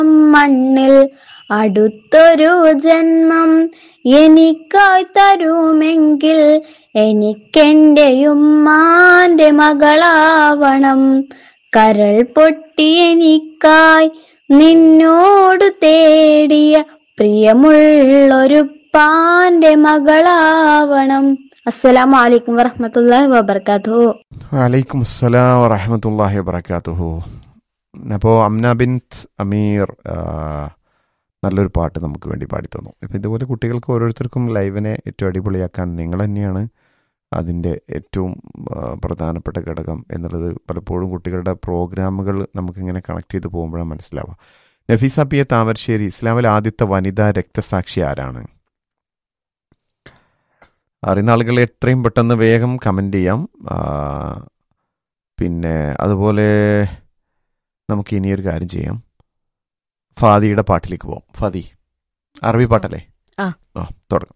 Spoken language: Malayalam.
മണ്ണിൽ അടുത്തൊരു ജന്മം എനിക്കായി തരുമെങ്കിൽ എനിക്കെന്റെ ഉമ്മാന്റെ മകളാവണം കരൾ പൊട്ടി എനിക്കായി നിന്നോട് തേടിയ പ്രിയമുള്ളൊരു പാന്റെ മകളാവണം അസ്സലാമു അലൈക്കും വറഹ്മത്തുള്ളാഹി വബർക്കാത്തു വലൈക്കും അസ്സലാം വറഹമത്തല്ലാഹി വബർക്കാത്തുഹു അപ്പോൾ അംന ബിൻ അമീർ ആ, നല്ലൊരു പാട്ട് നമുക്ക് വേണ്ടി പാടി തന്നു ഇപ്പം ഇതുപോലെ കുട്ടികൾക്ക് ഓരോരുത്തർക്കും ലൈവിനെ ഏറ്റവും അടിപൊളിയാക്കാൻ നിങ്ങൾ തന്നെയാണ് അതിൻ്റെ ഏറ്റവും ആ, പ്രധാനപ്പെട്ട ഘടകം എന്നുള്ളത് പലപ്പോഴും കുട്ടികളുടെ പ്രോഗ്രാമുകൾ നമുക്കിങ്ങനെ കണക്ട് ചെയ്ത് പോകുമ്പോഴാണ് മനസ്സിലാവുക നഫീസ പി എ താമരശ്ശേരി ഇസ്ലാമിലെ ആദ്യത്തെ വനിതാ രക്തസാക്ഷി ആരാണ് അറിയുന്ന ആളുകൾ എത്രയും പെട്ടെന്ന് വേഗം കമൻ്റ് ചെയ്യാം ആ, പിന്നെ അതുപോലെ നമുക്ക് ഇനിയൊരു കാര്യം ചെയ്യാം ഫാദിയുടെ പാട്ടിലേക്ക് പോവാം ഫാദി അറബി പാട്ടല്ലേ ആ. ആ തുടങ്ങാം